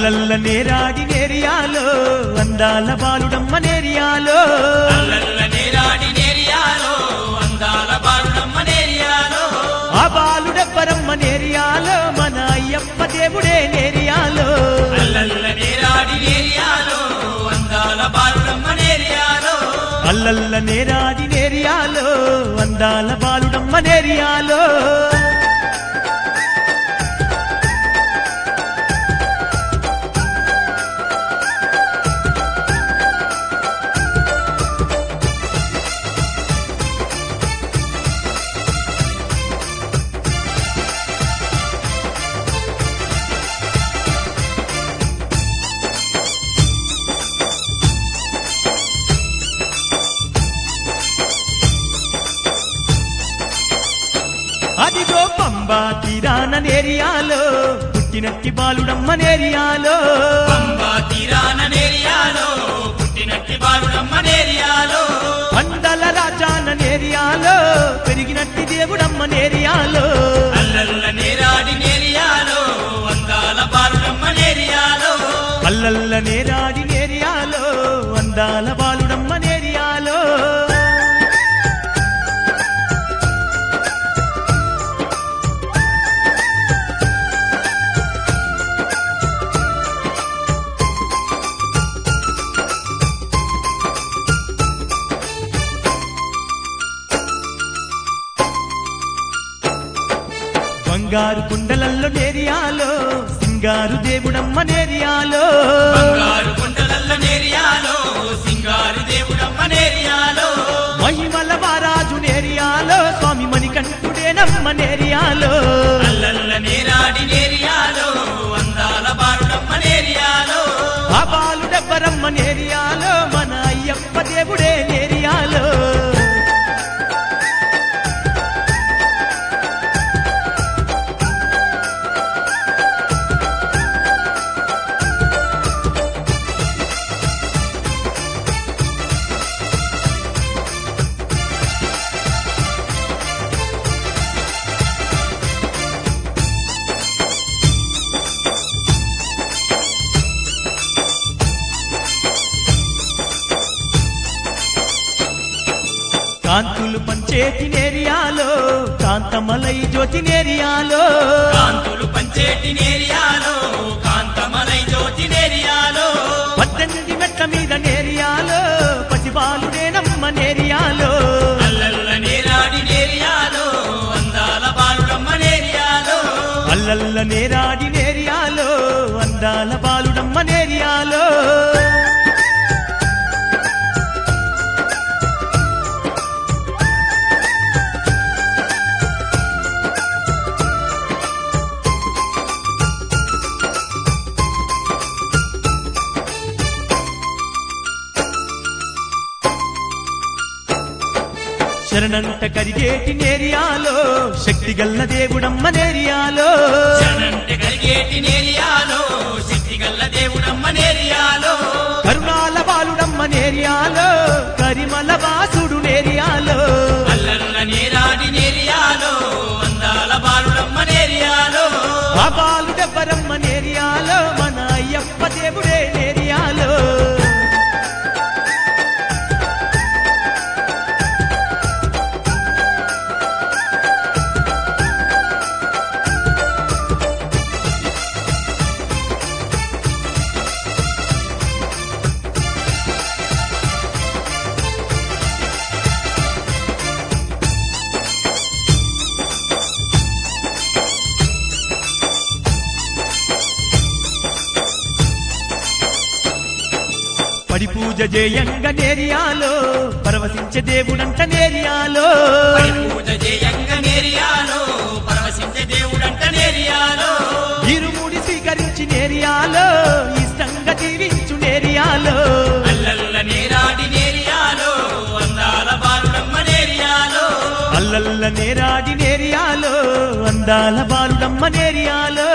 అల్లల్ల నేరాడి నేరియాలో అందాల బాలుడమ్మ నేరియాలో అల్లల్ల నేరాడి నేరియాలో అందాల బాలుడమ్మ నేరియాలో ఆ బాలుడెవ్వరమ్మ నేరియాలో మన అయ్యప్ప దేవుడే నేరియాలో అల్లల్ల నేరాడి నేరియాలో అందాల బాలుడమ్మ నేరియాలో అల్లల్ల నేరాడి నేరియాలో అందాల బాలుడమ్మ నేరియాలో అదిగో పంబా తీరాన నేరియాలో పుట్టినట్టి బాలుడమ్మ నేరియాలో పంబా తీరాన నేరియాలో పుట్టినట్టి బాలుడమ్మ నేరియాలో మండల రాజాన నేరియాలో పెరిగినట్టి దేవుడమ్మ నేరియాలో అల్లల్ల నేరాడి నేరియాలో అందాల బాలుడమ్మ నేరియాలో అల్లల్ల నేరాడి నేరియాలో అందాల బాలుడమ్మ నేరియాలో బంగారు కుండలల్లో నేరియాలో సింగారు దేవుడమ్మ నేరియాలో బంగారు కొండలల్ల నేరియాలో సింగారు దేవుడమ్మ నేరియాలో మహిమల వారాజు నేరియాలో స్వామి మణికంఠుడేనమ్మ నేరియాలో అల్లల్ల నేరాడి నేరియాలో అందాల బాలుడమ్మ నేరియాలో ఆ బాలుడెవ్వరమ్మ నేరియాలో మన అయ్యప్ప దేవుడే నేరియాలో కాంతులు పంచేటి నేరియాలో కాంతమలై జ్యోతి నేరియాలో కాంతులు పంచేటి నేరియాలో కాంతమలై జ్యోతి నేరియాలో పద్దెనిమిది మెట్ల మీద నేరియాలో పసిబాలుడేనమ్మ నేరియాలో అల్లల్ల నేరాడి నేరియాలో అందాల బాలుడమ్మ నేరియాలో అల్లల్ల నేరాడి నేరియాలో అందాల బాలుడమ్మ నేరియాలో శరణంట కరిగేటి నేరియాలో శక్తి గల్ల దేవుడమ్మ నేరియాలో శరణంటే కలిగేటి నేరియాలో శక్తిగల్ల దేవుడమ్మ నేరియాలో కరుణాల బాలుడమ్మ నేరియాలో కరిమల వాసుడు నేరియాలో అల్లల్ల నేరాడి నేరియాలో అందాల బాలుడమ్మ నేరియాలో ఆ బాలుడెవ్వరమ్మ నేరియాలో మన అయ్యప్ప దేవుడే నేరియాలో పడి పూజ చేయంగ నేరియాలో పరవశించే దేవుడంట నేరియాలో పడి పూజ చేయంగ నేరియాలో పరవశించే దేవుడంట నేరియాలో ఇరుముడి స్వీకరించి నేరియాలో ఇష్టంగా జీవించు నేరియాలో అల్లల్ల నేరాడి నేరియాలో అందాల బాలుడమ్మ నేరియాలో అల్లల్ల నేరాడి నేరియాలో అందాల బాలుడమ్మ నేరియాలో